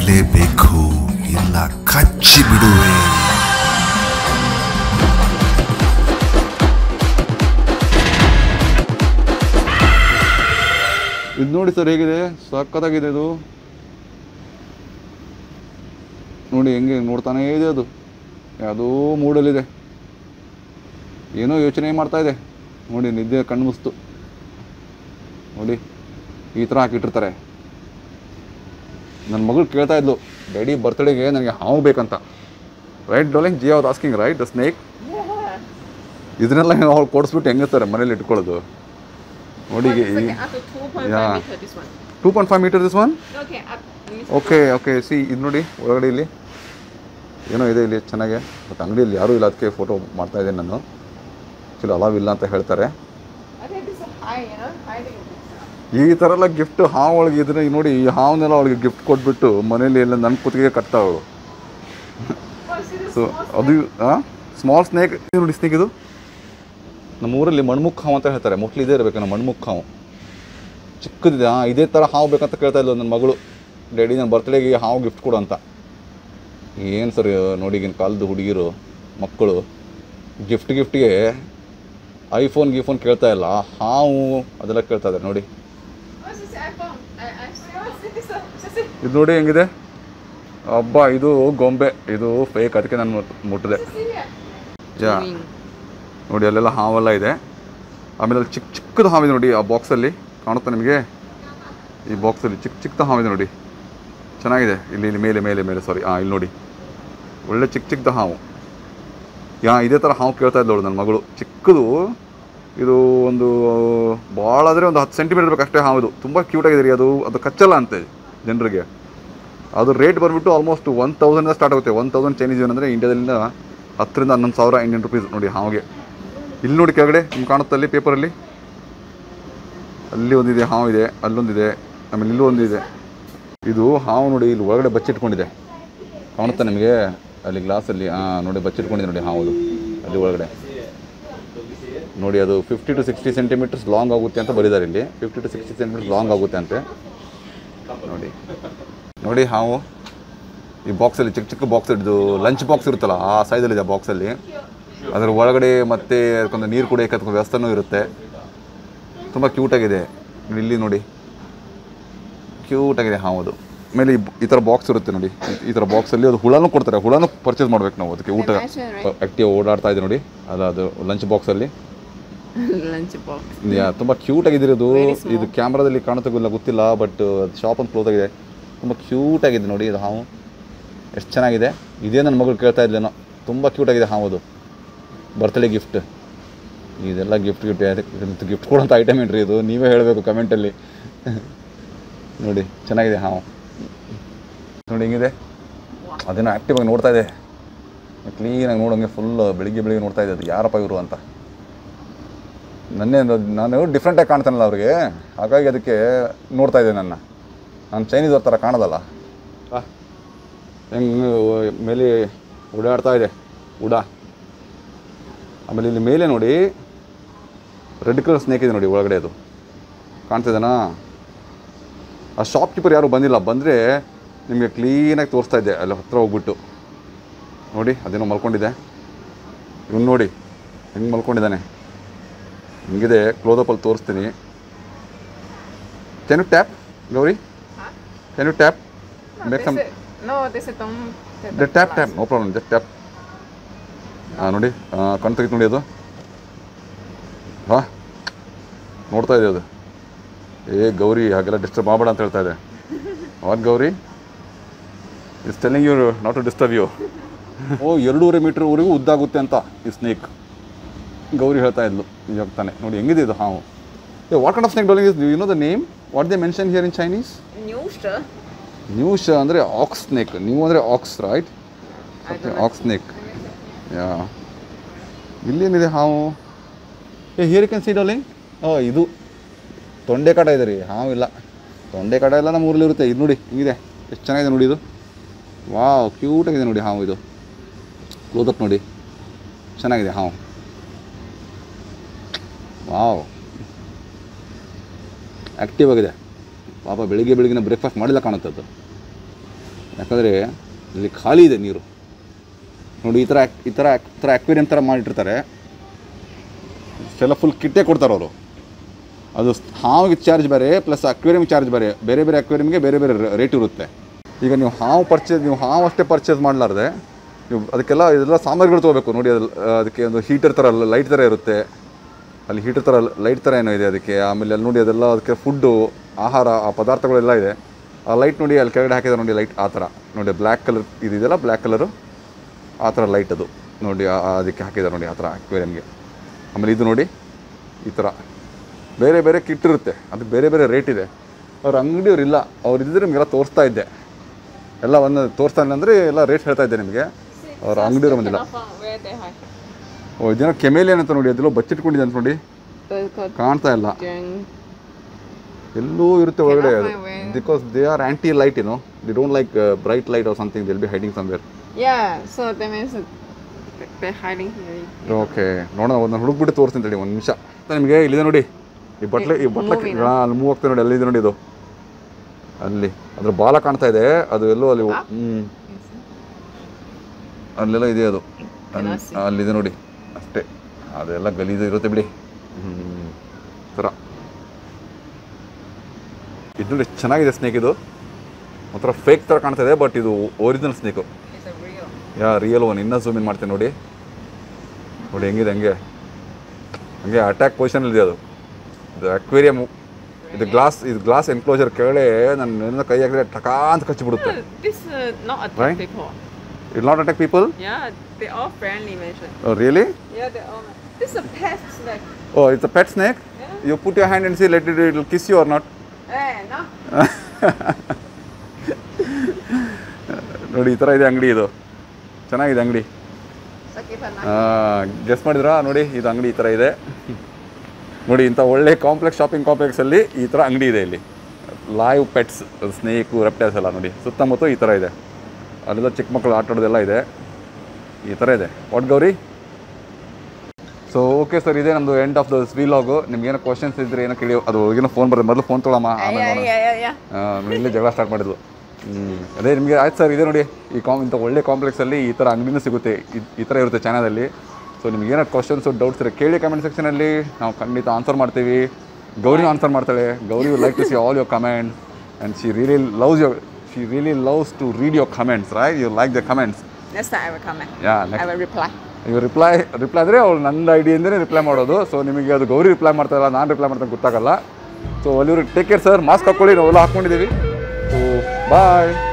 ನೋಡ್ಲೇಬೇಕು ಇಲ್ಲ ಕಚ್ಚಿ ಬಿಡುವೆ ಇದು ನೋಡಿ ಸರ್ ಹೇಗಿದೆ ಸಖತ್ತಾಗಿದೆ ಇದು ನೋಡಿ ಹೆಂಗೆ ನೋಡ್ತಾನೇ ಇದೆ ಅದು ಯಾವುದೋ ಮೂಡಲ್ಲಿದೆ ಏನೋ ಯೋಚನೆ ಮಾಡ್ತಾ ಇದೆ ನೋಡಿ ನಿದ್ದೆ ಕಣ್ಣು ಮುಸ್ತು ನೋಡಿ ಈ ಥರ ಹಾಕಿಟ್ಟಿರ್ತಾರೆ ನನ್ನ ಮಗಳು ಕೇಳ್ತಾ ಇದ್ಲು ಡ್ಯಾಡಿ ಬರ್ತ್ಡೇಗೆ ನನಗೆ ಹಾವು ಬೇಕಂತ ರೈಟ್ ಡೋಲಿಂಗ್ ಜಿ ಅವ್ರು ಆಸ್ಕಿಂಗ್ ರೈಟ್ ದ ಸ್ನೇಕ್ ಇದನ್ನೆಲ್ಲ ಅವ್ಳು ಕೊಡಿಸ್ಬಿಟ್ಟು ಹೆಂಗಿರ್ತಾರೆ ಮನೇಲಿ ಇಟ್ಕೊಳ್ಳೋದು ನೋಡಿ One second, up to 2.5 Yeah. meter, this one. Two point five meter this one Okay, up. let me- okay okay see ಇದು ನೋಡಿ ಒಳಗಡೆ ಇಲ್ಲಿ ಏನೋ ಇದೆ ಇಲ್ಲಿ ಚೆನ್ನಾಗೆ ಬಟ್ ಅಂಗಡಿಯಲ್ಲಿ ಯಾರೂ ಇಲ್ಲ ಅದಕ್ಕೆ ಫೋಟೋ ಮಾಡ್ತಾ ಇದ್ದೇನೆ ನಾನು ಆ್ಯಕ್ಚುಲಿ ಅಲಾವ್ ಇಲ್ಲ ಅಂತ ಹೇಳ್ತಾರೆ I think this is high, you know, hiding. ಈ ಥರ ಎಲ್ಲ ಗಿಫ್ಟ್ ಹಾವು ಒಳಗೆ ಇದ್ರೆ ನೋಡಿ ಈ ಹಾವನ್ನೆಲ್ಲ ಅವಳಿಗೆ ಗಿಫ್ಟ್ ಕೊಟ್ಬಿಟ್ಟು ಮನೇಲಿ ಎಲ್ಲ ನನ್ನ ಕುತ್ತಿಗೆ ಕಟ್ತಾವಳು Oh, see this so small ಅದು ಸ್ಮಾಲ್ ಸ್ನೇಕ್ ನೋಡಿ ಸ್ನೇಕ್ ಇದು ನಮ್ಮ ಊರಲ್ಲಿ ಮಣ್ಮುಖ ಹಾವು ಅಂತ ಹೇಳ್ತಾರೆ ಮೋಸ್ಟ್ಲಿ ಇದೇ ಇರಬೇಕು ನಮ್ಮ ಮಣ್ಮುಖ ಹಾವು ಚಿಕ್ಕದಿದೆ ಹಾಂ ಇದೇ ಥರ ಹಾವು ಬೇಕಂತ ಕೇಳ್ತಾ ಇದ್ಲು ನನ್ನ ಮಗಳು ಡ್ಯಾಡಿ ನನ್ನ ಬರ್ತ್ಡೇಗೆ ಹಾವು ಗಿಫ್ಟ್ ಕೊಡು ಅಂತ ಏನು ಸರ್ ನೋಡಿ ಈಗಿನ ಕಾಲದ ಹುಡುಗಿರು ಮಕ್ಕಳು ಗಿಫ್ಟ್ ಗಿಫ್ಟ್ಗೆ ಐಫೋನ್ ಗಿಫೋನ್ ಕೇಳ್ತಾ ಇಲ್ಲ ಹಾವು ಅದೆಲ್ಲ ಕೇಳ್ತಾ ಇದ್ದಾರೆ ನೋಡಿ Oh, this is iPhone. I, I still see this. uh, this is- ಇದು ನೋಡಿ ಹೆಂಗಿದೆ ಹಬ್ಬ ಇದು ಗೊಂಬೆ ಇದು ಫೇಕ್ ಅದಕ್ಕೆ ನಾನು ಮುಟ್- ಮುಟ್ಟಿದೆ see here. ಯಾ ನೋಡಿ ಅಲ್ಲೆಲ್ಲ ಹಾವೆಲ್ಲ ಇದೆ ಆಮೇಲೆ ಅಲ್ಲಿ ಚಿಕ್ಕ ಚಿಕ್ಕದು ಹಾವಿದೆ ನೋಡಿ ಆ ಬಾಕ್ಸಲ್ಲಿ ಕಾಣುತ್ತಾ ನಿಮಗೆ ಈ ಬಾಕ್ಸಲ್ಲಿ ಚಿಕ್ಕ ಚಿಕ್ಕದ ಹಾವಿದೆ ನೋಡಿ ಚೆನ್ನಾಗಿದೆ ಇಲ್ಲಿ ಇಲ್ಲಿ ಮೇಲೆ ಮೇಲೆ ಮೇಲೆ ಸಾರಿ ಹಾಂ ಇಲ್ಲಿ ನೋಡಿ ಒಳ್ಳೆ ಚಿಕ್ಕ ಚಿಕ್ಕದ ಹಾವು ಯಾ ಇದೇ ಥರ ಹಾವು ಕೇಳ್ತಾ ಇದ್ದವಳು ನನ್ನ ಮಗಳು ಚಿಕ್ಕದು ಇದು ಒಂದು ಭಾಳ ಆದರೆ ಒಂದು ಹತ್ತು ಸೆಂಟಿಮೀಟರ್ ಬೇಕು ಅಷ್ಟೇ ಹಾವು ಇದು ತುಂಬ ಕ್ಯೂಟಾಗಿದೆ ರೀ ಅದು ಅದು ಕಚ್ಚಲ್ಲ ಅಂತೆ ಜನರಿಗೆ ಅದು ರೇಟ್ ಬಂದುಬಿಟ್ಟು ಆಲ್ಮೋಸ್ಟ್ ಒನ್ ತೌಸಂಡಿಂದ ಸ್ಟಾರ್ಟ್ ಆಗುತ್ತೆ ಒನ್ ತೌಸಂಡ್ ಚೈನೀಸ್ ಏನಂದರೆ ಇಂಡಿಯಾದಲ್ಲಿಂದ ಹತ್ತರಿಂದ ಹನ್ನೊಂದು ಸಾವಿರ ಇಂಡಿಯನ್ ರುಪೀಸ್ ನೋಡಿ ಹಾವಿಗೆ ಇಲ್ಲಿ ನೋಡಿ ಕೆಳಗಡೆ ನಿಮ್ಗೆ ಕಾಣುತ್ತೆ ಅಲ್ಲಿ ಪೇಪರಲ್ಲಿ ಅಲ್ಲಿ ಒಂದಿದೆ ಹಾವು ಇದೆ ಅಲ್ಲೊಂದಿದೆ ಆಮೇಲೆ ಇಲ್ಲೂ ಒಂದಿದೆ ಇದು ಹಾವು ನೋಡಿ ಇಲ್ಲಿ ಒಳಗಡೆ ಬಚ್ಚಿಟ್ಕೊಂಡಿದೆ ಕಾಣುತ್ತಾ ನಿಮಗೆ ಅಲ್ಲಿ ಗ್ಲಾಸಲ್ಲಿ ಹಾಂ ನೋಡಿ ಬಚ್ಚಿಟ್ಕೊಂಡಿದೆ ನೋಡಿ ಹಾವು ಅದು ಅಲ್ಲಿ ಒಳಗಡೆ ನೋಡಿ ಅದು fifty to sixty centimeters long ಆಗುತ್ತೆ ಅಂತ ಬರೀತಾರೆ ಇಲ್ಲಿ fifty to sixty centimeters long ಆಗುತ್ತೆ ಅಂತೆ ನೋಡಿ ನೋಡಿ ಹಾವು ಈ ಬಾಕ್ಸಲ್ಲಿ ಚಿಕ್ಕ ಚಿಕ್ಕ ಬಾಕ್ಸ್ ಇದು ಲಂಚ್ ಬಾಕ್ಸ್ ಇರುತ್ತಲ್ಲ ಆ ಸೈಜಲ್ಲಿದೆ ಬಾಕ್ಸಲ್ಲಿ ಅದರ ಒಳಗಡೆ ಮತ್ತೆ ಅದಕ್ಕೊಂದು ನೀರು ಕುಡಿಯೋಕೆ ಅದಕ್ಕೆ ವ್ಯವಸ್ಥೆನೂ ಇರುತ್ತೆ ತುಂಬ ಕ್ಯೂಟಾಗಿದೆ ಇಲ್ಲಿ ನೋಡಿ ಕ್ಯೂಟಾಗಿದೆ ಹಾವು ಅದು ಆಮೇಲೆ ಈ ಈ ಥರ ಬಾಕ್ಸ್ ಇರುತ್ತೆ ನೋಡಿ ಈ- ಈ ಥರ ಬಾಕ್ಸಲ್ಲಿ ಅದು ಹುಳನೂ ಕೊಡ್ತಾರೆ ಹುಳನೂ ಪರ್ಚೇಸ್ ಮಾಡ್ಬೇಕು ನಾವು ಅದಕ್ಕೆ ಊಟ Imagine, right? ಆ್ಯಕ್ಟಿವ್ ಓಡಾಡ್ತಾ ಇದೆ ನೋಡಿ ಅದು ಅದು ಲಂಚ್ ಬಾಕ್ಸಲ್ಲಿ Lunch box. ತುಂಬ ಕ್ಯೂಟ್ ಆಗಿದೆ ಇದು Very small. ಇದು ಕ್ಯಾಮ್ರಾದಲ್ಲಿ ಕಾಣುತ್ತೆ ಇಲ್ಲ ಗೊತ್ತಿಲ್ಲ ಬಟ್ ಅದು ಶಾಪ್ ಅಂತ ಕ್ಲೋಸ್ ಆಗಿದೆ ತುಂಬ ಕ್ಯೂಟ್ ಆಗಿದೆ ನೋಡಿ ಇದು ಹಾವು ಎಷ್ಟು ಚೆನ್ನಾಗಿದೆ ಇದೇ ನನ್ನ ಮಗಳು ಕೇಳ್ತಾ ಇದ್ಲೇನೋ ತುಂಬ ಕ್ಯೂಟ್ ಆಗಿದೆ ಹಾವು ಅದು ಬರ್ತ್ಡೇ ಗಿಫ್ಟ್ ಇದೆಲ್ಲ ಗಿಫ್ಟ್ ಗಿಫ್ಟ್ ಗಿಫ್ಟ್ ಕೊಡೋಂಥ ಐಟಮ್ ಏನ್ರಿ ಇದು ನೀವೇ ಹೇಳಬೇಕು ಕಮೆಂಟಲ್ಲಿ ನೋಡಿ ಚೆನ್ನಾಗಿದೆ ಹಾವು ನೋಡಿ ಹೆಂಗಿದೆ ಅದೇನೋ ಆ್ಯಕ್ಟಿವ್ ಆಗಿ ನೋಡ್ತಾ ಇದೆ ಕ್ಲೀನಾಗಿ ನೋಡೋಂಗೆ ಫುಲ್ ಬೆಳಿಗ್ಗೆ ಬೆಳಿಗ್ಗೆ ನೋಡ್ತಾ ಇದೆ ಅದು ಯಾರಪ್ಪ ಇವರು ಅಂತ ನನ್ನೇ ನೋ- ನಾನು ಡಿಫ್ರೆಂಟಾಗಿ ಕಾಣ್ತಾನಲ್ಲ ಅವ್ರಿಗೆ ಹಾಗಾಗಿ ಅದಕ್ಕೆ ನೋಡ್ತಾ ಇದೆ ನನ್ನ ನಾನು ಚೈನೀಸ್ ಅವ್ರ ಥರ ಕಾಣೋದಲ್ಲ ಹೆಂಗೆ ಮೇಲೆ ಓಡಾಡ್ತಾ ಇದೆ ಉಡ ಆಮೇಲೆ ಇಲ್ಲಿ ಮೇಲೆ ನೋಡಿ ರೆಡ್ ಕಲರ್ ಸ್ನೇಕ್ ಇದೆ ನೋಡಿ ಒಳಗಡೆ ಅದು ಕಾಣ್ತಿದ್ದಾನಾ ಆ ಶಾಪ್ ಕೀಪರ್ ಯಾರು ಬಂದಿಲ್ಲ ಬಂದರೆ ನಿಮಗೆ ಕ್ಲೀನಾಗಿ ತೋರಿಸ್ತಾ ಇದ್ದೆ ಅಲ್ಲಿ ಹತ್ರ ಹೋಗ್ಬಿಟ್ಟು ನೋಡಿ ಅದೇನೋ ಮಲ್ಕೊಂಡಿದೆ ಇವ್ನು ನೋಡಿ ಹೆಂಗೆ ಮಲ್ಕೊಂಡಿದ್ದಾನೆ ಹಿಂಗಿದೆ ಕ್ಲೋಸಪ್ಪಲ್ಲಿ ತೋರಿಸ್ತೀನಿ can you tap Gauri can you tap No, make they some said, no, they said don't. tap the the tap glass. Tap no problem just tap ಹಾಂ ನೋಡಿ ಹಾಂ ಕಣ್ ತೆಗಿತು ನೋಡಿ ಅದು ಹಾಂ ನೋಡ್ತಾ ಇದೆ ಅದು ಏ ಗೌರಿ ಹಾಗೆಲ್ಲ ಡಿಸ್ಟರ್ಬ್ ಮಾಡಬೇಡ ಅಂತ ಹೇಳ್ತಾ ಇದೆ what Gauri is telling you not to disturb you ಓ ಎರಡೂವರೆ ಮೀಟ್ರ್ವರೆಗೂ ಉದ್ದಾಗುತ್ತೆ ಅಂತ ಈ ಸ್ನೇಕ್ ಗೌರಿ ಹೇಳ್ತಾ ಇದ್ಲು ಇವಾಗ ತಾನೆ ನೋಡಿ ಹೆಂಗಿದೆ ಇದು ಹಾವು ಏ what kind of snake darling is you know the name what they mention here in Chinese Newster. ನ್ಯೂಸ್ ಅಂದರೆ ಆಕ್ಸ್ ಸ್ನೇಕ್ ನೀವು ಅಂದರೆ ox right ox snake yeah ಇಲ್ಲೇನಿದೆ ಹಾವು ಏ ಹಿಯರ್ ಕ್ಯಾನ್ ಸಿ ಡಾಲಿಂಗ್ ಓ ಇದು ತೊಂಡೆಕಾಟ ಇದೆ ರೀ ಹಾವು ಇಲ್ಲ ತೊಂಡೆಕಾಟ ಎಲ್ಲ ನಮ್ಮ ಊರಲ್ಲಿ ಇರುತ್ತೆ ಇದು ನೋಡಿ ಹಿಂಗಿದೆ ಎಷ್ಟು ಚೆನ್ನಾಗಿದೆ ನೋಡಿ ಇದು ವಾವ್ ಕ್ಯೂಟಾಗಿದೆ ನೋಡಿ ಹಾವು ಇದು ಕ್ಲೋಸಪ್ ನೋಡಿ ಚೆನ್ನಾಗಿದೆ ಹಾವು ವಾವ್ ಆ್ಯಕ್ಟಿವ್ ಆಗಿದೆ ಪಾಪ ಬೆಳಿಗ್ಗೆ ಬೆಳಿಗ್ಗೆ ಬ್ರೇಕ್ಫಾಸ್ಟ್ ಮಾಡಿಲ್ಲ ಕಾಣುತ್ತೆ ಅದು ಯಾಕಂದರೆ ಇಲ್ಲಿ ಖಾಲಿ ಇದೆ ನೀರು ನೋಡಿ ಈ ಥರ ಈ ಥರ ಈ ಥರ ಅಕ್ವೇರಿಯಂ ಥರ ಮಾಡಿಟ್ಟಿರ್ತಾರೆ ಇಷ್ಟೆಲ್ಲ ಫುಲ್ ಕಿಟ್ಟೇ ಕೊಡ್ತಾರೆ ಅವರು ಅದು ಹಾವಿಗೆ ಚಾರ್ಜ್ ಬೇರೆ ಪ್ಲಸ್ ಅಕ್ವೇರಿಯಂ ಚಾರ್ಜ್ ಬೇರೆ ಬೇರೆ ಬೇರೆ ಅಕ್ವೇರಿಯಮ್ಗೆ ಬೇರೆ ಬೇರೆ ರೇಟ್ ಇರುತ್ತೆ ಈಗ ನೀವು ಹಾವು ಪರ್ಚೇಸ್ ನೀವು ಹಾವು ಅಷ್ಟೇ ಪರ್ಚೇಸ್ ಮಾಡಲಾರ್ದೆ ನೀವು ಅದಕ್ಕೆಲ್ಲ ಇದೆಲ್ಲ ಸಾಮಗ್ರಿಗಳು ತೊಗೋಬೇಕು ನೋಡಿ ಅದು ಅದಕ್ಕೆ ಒಂದು ಹೀಟರ್ ಥರ ಲೈಟ್ ಥರ ಇರುತ್ತೆ ಅಲ್ಲಿ ಹೀಟರ್ ಥರ ಲೈಟ್ ಥರ ಏನೋ ಇದೆ ಅದಕ್ಕೆ ಆಮೇಲೆ ಅಲ್ಲಿ ನೋಡಿ ಅದೆಲ್ಲ ಅದಕ್ಕೆ ಫುಡ್ಡು ಆಹಾರ ಆ ಪದಾರ್ಥಗಳೆಲ್ಲ ಇದೆ ಆ ಲೈಟ್ ನೋಡಿ ಅಲ್ಲಿ ಕೆಳಗಡೆ ಹಾಕಿದ್ದಾರೆ ನೋಡಿ ಲೈಟ್ ಆ ಥರ ನೋಡಿ ಬ್ಲ್ಯಾಕ್ ಕಲರ್ ಇದೆಯಲ್ಲ ಬ್ಲ್ಯಾಕ್ ಕಲರು ಆ ಥರ ಲೈಟ್ ಅದು ನೋಡಿ ಆ- ಆ ಅದಕ್ಕೆ ಹಾಕಿದ್ದಾರೆ ನೋಡಿ ಆ ಥರ ಅಕ್ವೇರಿಯಮ್ಗೆ ಆಮೇಲೆ ಇದು ನೋಡಿ ಈ ಥರ ಬೇರೆ ಬೇರೆ ಕಿಟ್ ಇರುತ್ತೆ ಅದು ಬೇರೆ ಬೇರೆ ರೇಟ್ ಇದೆ ಅವ್ರ ಅಂಗಡಿಯವ್ರು ಇಲ್ಲ ಅವ್ರು ಇದ್ದಿದ್ರೆ ನಿಮಗೆಲ್ಲ ತೋರಿಸ್ತಾ ಇದ್ದೆ ಎಲ್ಲ ಒಂದು ತೋರಿಸ್ತಾ ಇಲ್ಲ ಅಂದರೆ ಎಲ್ಲ ರೇಟ್ ಹೇಳ್ತಾ ಇದ್ದೆ ನಿಮಗೆ ಅವ್ರ ಅಂಗಡಿಯವ್ರು ಬಂದಿಲ್ಲ Cannot find where they hide. ಓ ಇದೇನೋ ಕೆಮೇಲಿಯನ್ ಅಂತ ನೋಡಿ ಅದೆಲ್ಲೋ ಬಚ್ಚಿಟ್ಕೊಂಡಿದೆ ಅಂತ ನೋಡಿ They got ಕಾಣ್ತಾ ಇಲ್ಲ gang. ಎಲ್ಲೂ ಇರುತ್ತೆ ಒಳಗಡೆ ಅದು find where. Because they are anti light ಏನೋ they don't like bright light or something they'll be hiding somewhere Yeah, so that means that they're hiding here. Okay ನೋಡೋಣ ಒಂದು ಹುಡುಕ್ಬಿಟ್ಟು ತೋರಿಸ್ತೀನಿ ತಡಿ ಒಂದು ನಿಮಿಷ ನಿಮಗೆ ಇಲ್ಲಿದೆ ನೋಡಿ ಈ ಬಟ್ಲೆ ಈ ಬಟ್ಲೆ moving ಅಲ್ಲಿ ಮೂವ್ ಆಗ್ತದೆ ನೋಡಿ ಅಲ್ಲಿದೆ ನೋಡಿ ಇದು ಅಲ್ಲಿ ಅದ್ರ ಬಾಲ ಕಾಣ್ತಾ ಇದೆ ಅದು ಎಲ್ಲೋ ಅಲ್ಲಿ ಹ್ಞೂ ಅಲ್ಲೆಲ್ಲ ಇದೆ ಅದು ಅಲ್ಲಿ Cannot see. ಅಲ್ಲಿದೆ ನೋಡಿ ಅಷ್ಟೇ ಅದೆಲ್ಲ ಗಲೀಜು ಇರುತ್ತೆ ಬಿಡಿ ಹ್ಞೂ ಥರ ಇದು ನೋಡಿ ಚೆನ್ನಾಗಿದೆ ಸ್ನೇಕ್ ಇದು ಒಂಥರ ಫೇಕ್ ಥರ ಕಾಣ್ತಾ ಇದೆ ಬಟ್ ಇದು original snake It's a real. Yeah real one ಇನ್ನೂ ಝೂಮ್ ಇನ್ ಮಾಡ್ತೀನಿ ನೋಡಿ ನೋಡಿ ಹೆಂಗಿದೆ ಹಂಗೆ ಹಂಗೆ ಅಟ್ಯಾಕ್ ಪೊಸಿಷನಲ್ಲಿ ಇದೆ ಅದು ಇದು ಅಕ್ವೇರಿಯಮ್ ಇದು ಗ್ಲಾಸ್ ಇದು ಗ್ಲಾಸ್ ಎನ್ಕ್ಲೋಜರ್ ಕೆಳಗಡೆ ನನ್ನ ಏನೋ ಕೈ ಹಾಕಿದ್ರೆ ಟಕಾ ಅಂತ ಕಚ್ಚಿಬಿಡುತ್ತೆ Uh, This uh, not attack Right? people. It not attack people Yeah, they all friendly mentioned. Really Yeah, they all. This is a pet snake. Oh it's a pet snake Yeah. You put you hand and see let it it kiss you are not Hey, no. ನೋಡಿ ಈ ಥರ ಇದೆ ಅಂಗಡಿ ಇದು ಚೆನ್ನಾಗಿದೆ ಅಂಗಡಿ So give a nice. Guess ಮಾಡಿದ್ರಾ ನೋಡಿ ಇದು ಅಂಗಡಿ ಈ ಥರ ಇದೆ ನೋಡಿ ಇಂಥ ಒಳ್ಳೆ ಕಾಂಪ್ಲೆಕ್ಸ್ ಶಾಪಿಂಗ್ ಕಾಂಪ್ಲೆಕ್ಸಲ್ಲಿ ಈ ಥರ ಅಂಗಡಿ ಇದೆ ಇಲ್ಲಿ ಲೈವ್ ಪೆಟ್ಸ್ ಸ್ನೇಕು ರೆಪ್ಟೈಲ್ಸ್ ಎಲ್ಲ ನೋಡಿ ಸುತ್ತಮುತ್ತ ಈ ಥರ ಇದೆ ಅಲ್ಲೆಲ್ಲ ಚಿಕ್ಕ ಮಕ್ಕಳು ಆಟ ಆಡೋದೆಲ್ಲ ಇದೆ ಈ ಥರ ಇದೆ what Gauri so okay sir ಇದೇ ನಮ್ಮದು ಎಂಡ್ ಆಫ್ ದ ವೀಲಾಗು ನಿಮ್ಗೇನೋ ಕ್ವಶನ್ಸ್ ಇದ್ರೆ ಏನೋ ಕೇಳಿ ಅದು ಏನೋ ಫೋನ್ ಬರೋದು ಮೊದಲು ಫೋನ್ ತೊಗೊಳಮ್ಮ ಆಮೇಲೆ Yeah, ನೋಡೋಣ yeah, yeah, yeah. ಆ, ಇಲ್ಲೇ ಜಗಳ ಸ್ಟಾರ್ಟ್ ಮಾಡಿದ್ಲು ಹ್ಞೂ ಅದೇ ನಿಮಗೆ ಆಯ್ತು ಸರ್ ಇದೆ ನೋಡಿ ಈ ಕಾಮ್ ಇಂಥ ಒಳ್ಳೆ ಕಾಂಪ್ಲೆಕ್ಸಲ್ಲಿ ಈ ಥರ ಅಂಗಡಿನೂ ಸಿಗುತ್ತೆ ಈ- ಈ ಥರ ಇರುತ್ತೆ ಚಾನಲಲ್ಲಿ ಸೊ ನಿಮ್ಗೆ ಏನೋ ಕ್ವಶನ್ಸು ಡೌಟ್ಸ್ ಇರೋ ಕೇಳಿ ಕಮೆಂಟ್ ಸೆಕ್ಷನಲ್ಲಿ ನಾವು ಖಂಡಿತ ಆನ್ಸರ್ ಮಾಡ್ತೀವಿ ಗೌರಿ ಆನ್ಸರ್ ಮಾಡ್ತಾಳೆ Gauri like to see all your comments and she really loves your she really loves to read your comments right you like the comments Next time I will comment. Yeah I next will reply. ನೀವು reply reply ಅಂದರೆ ಅವ್ಳು ನನ್ನ ಐಡಿಯಿಂದನೇ reply ಮಾಡೋದು so ನಿಮಗೆ ಅದು Gauri reply ಮಾಡ್ತಾರಲ್ಲ ನಾನು reply ಮಾಡ್ತಾನೆ ಗೊತ್ತಾಗಲ್ಲ ಸೊ ಅಲ್ಲಿವ್ರಿಗೆ ಟೇಕ್ ಕೇರ್ ಸರ್ ಮಾಸ್ಕ್ ಹಾಕ್ಕೊಳ್ಳಿ ನಾವೆಲ್ಲ ಹಾಕ್ಕೊಂಡಿದ್ದೀವಿ ಸೊ ಬಾಯ್